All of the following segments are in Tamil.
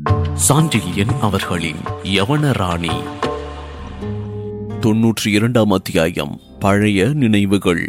சாண்டில்யன் அவர்களின் யவனராணி தொன்னூற்றி இரண்டாம் அத்தியாயம் பழைய நினைவுகள்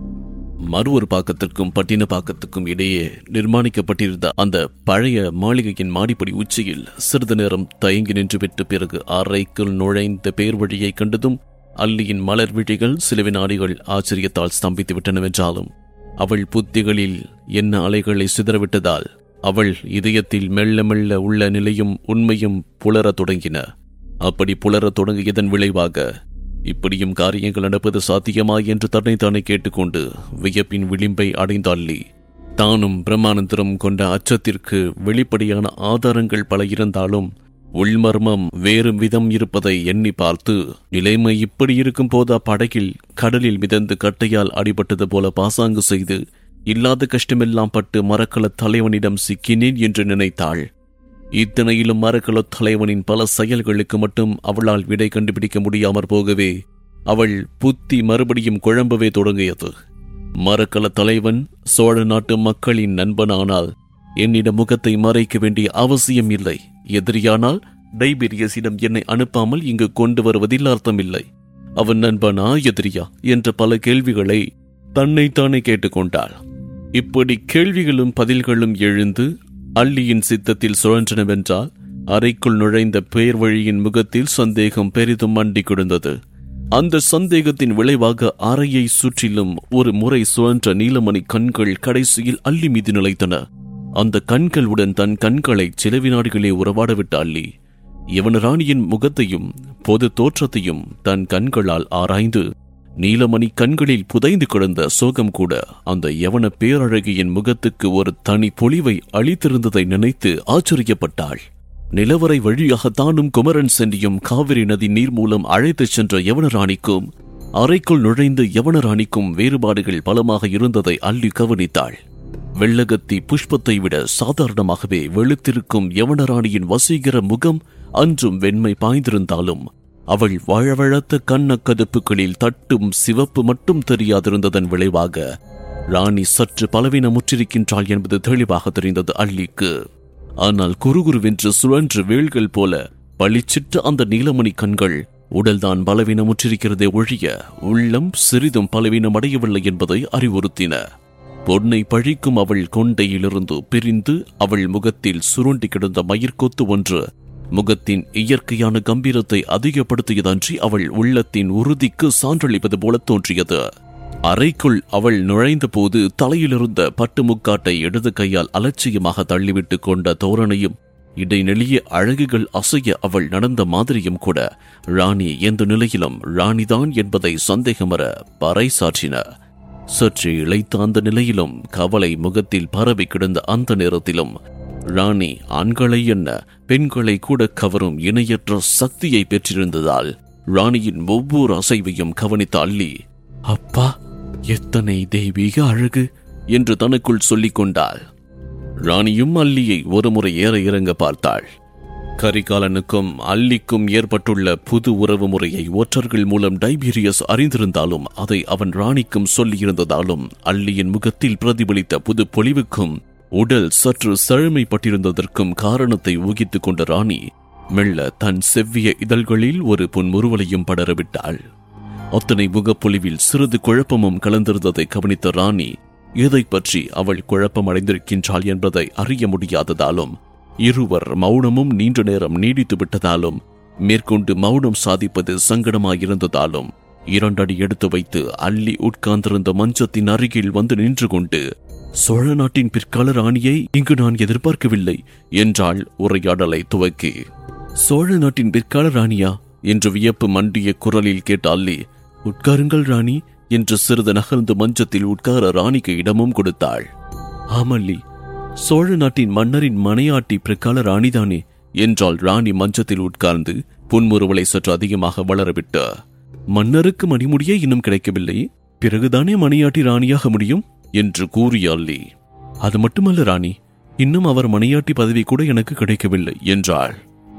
மறு ஒரு பாக்கத்திற்கும் பட்டின பாக்கத்துக்கும் இடையே நிர்மாணிக்கப்பட்டிருந்த அந்த பழைய மாளிகையின் மாடிப்படி உச்சியில் சிறிது நேரம் தயங்கி நின்றுவிட்டு பிறகு அறைக்குள் நுழைந்த பேர் வழியை கண்டதும் அல்லியின் மலர் விழிகள் சில வினாடிகள் ஆச்சரியத்தால் ஸ்தம்பித்து விட்டனவென்றாலும் அவள் புத்திகளில் என்ன அலைகளை சிதறவிட்டதால் அவள் இதயத்தில் மெல்ல மெல்ல உள்ள நிலையும் உண்மையும் புலரத் தொடங்கின அப்படி புலரத் தொடங்கியதன் விளைவாக இப்படியும் காரியங்கள் நடப்பது சாத்தியமா என்று தன்னைத்தானே கேட்டுக்கொண்டு வியப்பின் விளிம்பை அடைந்த அள்ளி தானும் பிரம்மானந்தரம் கொண்ட அச்சத்திற்கு வெளிப்படையான ஆதாரங்கள் பல இருந்தாலும் உள்மர்மம் வேறு விதம் இருப்பதை எண்ணி பார்த்து நிலைமை இப்படி இருக்கும் போதா படகில் கடலில் மிதந்து கட்டையால் அடிபட்டது போல பாசாங்கு செய்து இல்லாத கஷ்டமெல்லாம் பட்டு மரக்கல தலைவனிடம் சிக்கினேன் என்று நினைத்தாள் இத்தனையிலும் மரக்கல தலைவனின் பல செயல்களுக்கு மட்டும் அவளால் விடை கண்டுபிடிக்க முடியாமற் போகவே அவள் புத்தி மறுபடியும் குழம்பவே தொடங்கியது மரக்கல தலைவன் சோழ நாட்டு மக்களின் நண்பனானால் என்னிடம் முகத்தை மறைக்க வேண்டிய அவசியம் இல்லை எதிரியானால் டைபீரியஸிடம் என்னை அனுப்பாமல் இங்கு கொண்டு வருவதில் அர்த்தமில்லை அவன் நண்பனா எதிரியா என்ற பல கேள்விகளை தன்னைத்தானே கேட்டுக்கொண்டாள் இப்படி கேள்விகளும் பதில்களும் எழுந்து அள்ளியின் சித்தத்தில் சுழன்றனவென்றால் அறைக்குள் நுழைந்த பேர் வழியின் முகத்தில் சந்தேகம் பெரிதும் மண்டி கிடந்தது அந்த சந்தேகத்தின் விளைவாக அறையை சுற்றிலும் ஒரு முறை சுழன்ற நீலமணி கண்கள் கடைசியில் அள்ளி மீது நிலைத்தன அந்த கண்களுடன் தன் கண்களை சில வினாடிகளே உறவாடவிட்ட அள்ளி இவன் ராணியின் முகத்தையும் பொது தோற்றத்தையும் தன் கண்களால் ஆராய்ந்து நீலமணி கண்களில் புதைந்து கிடந்த சோகம் கூட அந்த யவன பேரழகியின் முகத்துக்கு ஒரு தனி பொலிவை அளித்திருந்ததை நினைத்து ஆச்சரியப்பட்டாள் நிலவரை வழியாக தானும் குமரன் சென்றியும் காவிரி நதி நீர் மூலம் அழைத்துச் சென்ற யவனராணிக்கும் அறைக்குள் நுழைந்த யவனராணிக்கும் வேறுபாடுகள் பலமாக இருந்ததை அள்ளி கவனித்தாள் வெள்ளகத்தி புஷ்பத்தை விட சாதாரணமாகவே வெளுத்திருக்கும் யவனராணியின் வசீகர முகம் அன்றும் வெண்மை பாய்ந்திருந்தாலும் அவள் வழவழத்த கண்ண கதுப்புகளில் தட்டும் சிவப்பு மட்டும் தெரியாதிருந்ததன் விளைவாக ராணி சற்று பலவீனமுற்றிருக்கின்றாள் என்பது தெளிவாக தெரிந்தது அள்ளிக்கு ஆனால் குறுகுருவென்று சுழன்று வேள்கள் போல பளிச்சிட்ட அந்த நீலமணி கண்கள் உடல்தான் பலவீனமுற்றிருக்கிறதே ஒழிய உள்ளம் சிறிதும் பலவீனம் அடையவில்லை என்பதை அறிவுறுத்தின பொன்னை பழிக்கும் அவள் கொண்டையிலிருந்து பிரிந்து அவள் முகத்தில் சுருண்டி கிடந்த மயிர்கொத்து ஒன்று முகத்தின் இயற்கையான கம்பீரத்தை அதிகப்படுத்தியதன்றி அவள் உள்ளத்தின் உறுதிக்கு சான்றளிப்பது போல தோன்றியது அறைக்குள் அவள் நுழைந்தபோது தலையிலிருந்த பட்டு முக்காட்டை இடது கையால் அலட்சியமாக தள்ளிவிட்டு கொண்ட தோரணையும் இடைநெளிய அழகுகள் அசைய அவள் நடந்த மாதிரியும் கூட ராணி எந்த நிலையிலும் ராணிதான் என்பதை சந்தேகமற பறைசாற்றின சற்று இழைத்த அந்த நிலையிலும் கவலை முகத்தில் பரவி கிடந்த அந்த நேரத்திலும் ராணி ஆண்களை என்ன பெண்களை கூட கவரும் இணையற்ற சக்தியை பெற்றிருந்ததால் ராணியின் ஒவ்வொரு அசைவையும் கவனித்த அள்ளி அப்பா எத்தனை தெய்வீக அழகு என்று தனக்குள் சொல்லிக் கொண்டாள் ராணியும் அல்லியை ஒருமுறை ஏற இறங்க பார்த்தாள் கரிகாலனுக்கும் அல்லிக்கும் ஏற்பட்டுள்ள புது உறவு முறையை ஒற்றர்கள் மூலம் டைபீரியஸ் அறிந்திருந்தாலும் அதை அவன் ராணிக்கும் சொல்லியிருந்ததாலும் அல்லியின் முகத்தில் பிரதிபலித்த புது பொலிவுக்கும் உடல் சற்று செழுமைப்பட்டிருந்ததற்கும் காரணத்தை ஊகித்துக் கொண்ட ராணி மெல்ல தன் செவ்விய இதழ்களில் ஒரு புன்முறுவலையும் படரவிட்டாள் அத்தனை முகப்பொலிவில் சிறிது குழப்பமும் கலந்திருந்ததை கவனித்த ராணி எதை பற்றி அவள் குழப்பம் அடைந்திருக்கின்றாள் என்பதை அறிய முடியாததாலும் இருவர் மௌனமும் நீண்ட நேரம் நீடித்து விட்டதாலும் மேற்கொண்டு மௌனம் சாதிப்பது சங்கடமாயிருந்ததாலும் இரண்டடி எடுத்து வைத்து அள்ளி உட்கார்ந்திருந்த மஞ்சத்தின் அருகில் வந்து நின்று கொண்டு சோழ நாட்டின் பிற்கால ராணியை இங்கு நான் எதிர்பார்க்கவில்லை என்றாள் உரையாடலை துவக்கி சோழ நாட்டின் பிற்கால ராணியா என்று வியப்பு மண்டிய குரலில் கேட்ட அல்லி உட்காருங்கள் ராணி என்று சிறிது நகர்ந்து மஞ்சத்தில் உட்கார ராணிக்கு இடமும் கொடுத்தாள் ஆமல்லி சோழ நாட்டின் மன்னரின் மனையாட்டி பிற்கால ராணிதானே என்றாள் ராணி மஞ்சத்தில் உட்கார்ந்து புன்முறுவலை சற்று அதிகமாக வளரவிட்டு மன்னருக்கு மணிமுடியே இன்னும் கிடைக்கவில்லை பிறகுதானே மணியாட்டி ராணியாக முடியும் என்று கூறிய அல்லி அது மட்டுமல்ல ராணி இன்னும் அவர் மணியாட்டி பதவி கூட எனக்கு கிடைக்கவில்லை என்றாள்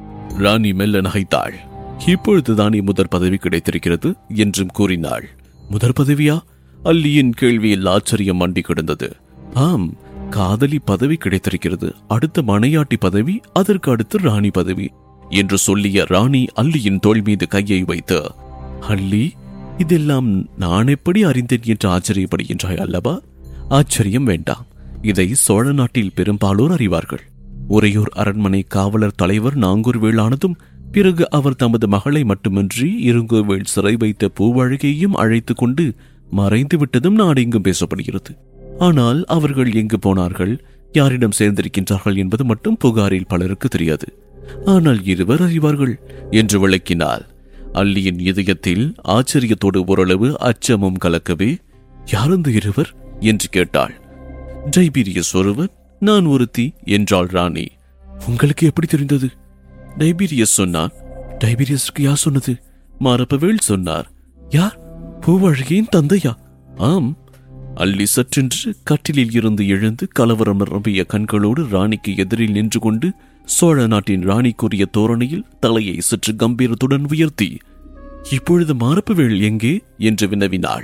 ராணி மெல்ல நகைத்தாள் இப்பொழுதுதானே முதற் பதவி கிடைத்திருக்கிறது என்றும் கூறினாள் முதற் பதவியா அல்லியின் கேள்வியில் ஆச்சரியம் மண்டி கிடந்தது ஆம் காதலி பதவி கிடைத்திருக்கிறது அடுத்த மனையாட்டி பதவி அதற்கு அடுத்து ராணி பதவி என்று சொல்லிய ராணி அல்லியின் தோள் மீது கையை வைத்து அல்லி இதெல்லாம் நான் எப்படி அறிந்தேன் என்று ஆச்சரியப்படுகின்றாய் அல்லவா ஆச்சரியம் வேண்டாம் இதை சோழ நாட்டில் பெரும்பாலோர் அறிவார்கள் உறையூர் அரண்மனை காவலர் தலைவர் நாங்கூர்வேள் ஆனதும் பிறகு அவர் தமது மகளை மட்டுமின்றி இருங்கோவேள் சிறை வைத்த பூவழகையையும் அழைத்துக் கொண்டு மறைந்து விட்டதும் நாடெங்கும் பேசப்படுகிறது ஆனால் அவர்கள் எங்கு போனார்கள் யாரிடம் சேர்ந்திருக்கின்றார்கள் என்பது மட்டும் புகாரில் பலருக்கு தெரியாது ஆனால் இருவர் அறிவார்கள் என்று விளக்கினாள் அல்லியின் இதயத்தில் ஆச்சரியத்தோடு ஓரளவு அச்சமும் கலக்கவே யார் அந்த இருவர் என்று கேட்டாள் டைபீரியஸ் ஒருவர் நான் ஒருத்தி என்றாள் ராணி உங்களுக்கு எப்படி தெரிந்தது டைபீரியஸ் சொன்னான் டைபீரியஸ்க்கு யார் சொன்னது மாரப்பவேல் சொன்னார் யார் பூவழகியின் தந்தையா ஆம் அல்லி சற்றென்று கட்டிலில் இருந்து எழுந்து கலவரம் நிரம்பிய கண்களோடு ராணிக்கு எதிரில் நின்று கொண்டு சோழ நாட்டின் ராணிக்குரிய தோரணையில் தலையை சற்று கம்பீரத்துடன் உயர்த்தி இப்பொழுது மாரப்பவேல் எங்கே என்று வினவினாள்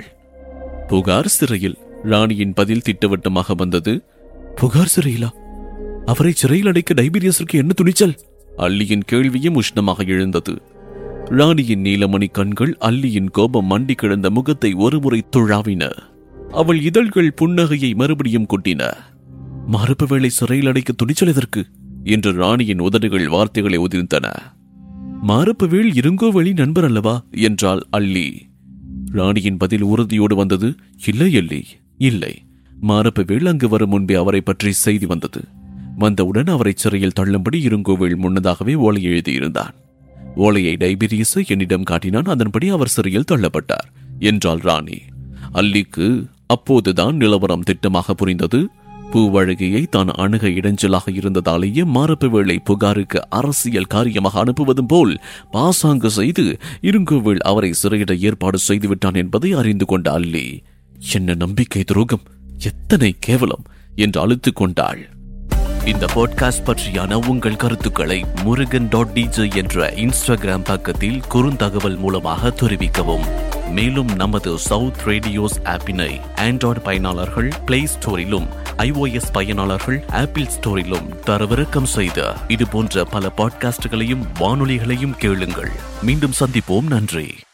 புகார் சிறையில் ராணியின் பதில் திட்டவட்டமாக வந்தது புகார் சிறையிலா அவரை சிறையில் அடைக்க டைபீரியஸிற்கு என்ன துணிச்சல் அல்லியின் கேள்வியும் உஷ்ணமாக எழுந்தது ராணியின் நீலமணி கண்கள் அல்லியின் கோபம் மண்டி கிடந்த முகத்தை ஒருமுறை துழாவின அவள் இதழ்கள் புன்னகையை மறுபடியும் கொட்டின மறுப்பு வேளை சிறையில் அடைக்க துணிச்சல் எதற்கு என்று ராணியின் உதடுகள் வார்த்தைகளை உதிர்ந்தன மாரப்பவேள் இருங்கோவழி நண்பர் அல்லவா என்றாள் அல்லி ராணியின் பதில் உறுதியோடு வந்தது இல்லை இல்லை இல்லை மாரப்பவேள் அங்கு வரும் முன்பே அவரை பற்றி செய்தி வந்தது வந்தவுடன் அவரை சிறையில் தள்ளும்படி இருங்கோவேள் முன்னதாகவே ஓலை எழுதியிருந்தான் ஓலையை டைபீரியஸ் என்னிடம் காட்டினான் அதன்படி அவர் சிறையில் தள்ளப்பட்டார் என்றாள் ராணி அல்லிக்கு அப்போதுதான் நிலவரம் திட்டமாக புரிந்தது பூவழகியை தான் அணுக இடைஞ்சலாக இருந்ததாலேயே மாரப்பு வேளை புகாருக்கு அரசியல் காரியமாக அனுப்புவதும் போல் பாசாங்கு செய்து இருங்கோவில் அவரை சிறையிட ஏற்பாடு செய்துவிட்டான் என்பதை அறிந்து கொண்ட அல்லி என்ன நம்பிக்கை துரோகம் எத்தனை கேவலம் என்று அழுத்துக் கொண்டாள் இந்த பாட்காஸ்ட் பற்றியான உங்கள் கருத்துக்களை முருகன் டாட் டிஜே என்ற இன்ஸ்டாகிராம் பக்கத்தில் குறுந்தகவல் மூலமாக தெரிவிக்கவும் மேலும் நமது சவுத் ரேடியோஸ் ஆப்பினை ஆண்ட்ராய்டு பயனாளர்கள் பிளே ஸ்டோரிலும் ஐஓஎஸ் பயனாளர்கள் ஆப்பிள் ஸ்டோரிலும் தரவிறக்கம் செய்த இது போன்ற பல பாட்காஸ்டுகளையும் வானொலிகளையும் கேளுங்கள் மீண்டும் சந்திப்போம் நன்றி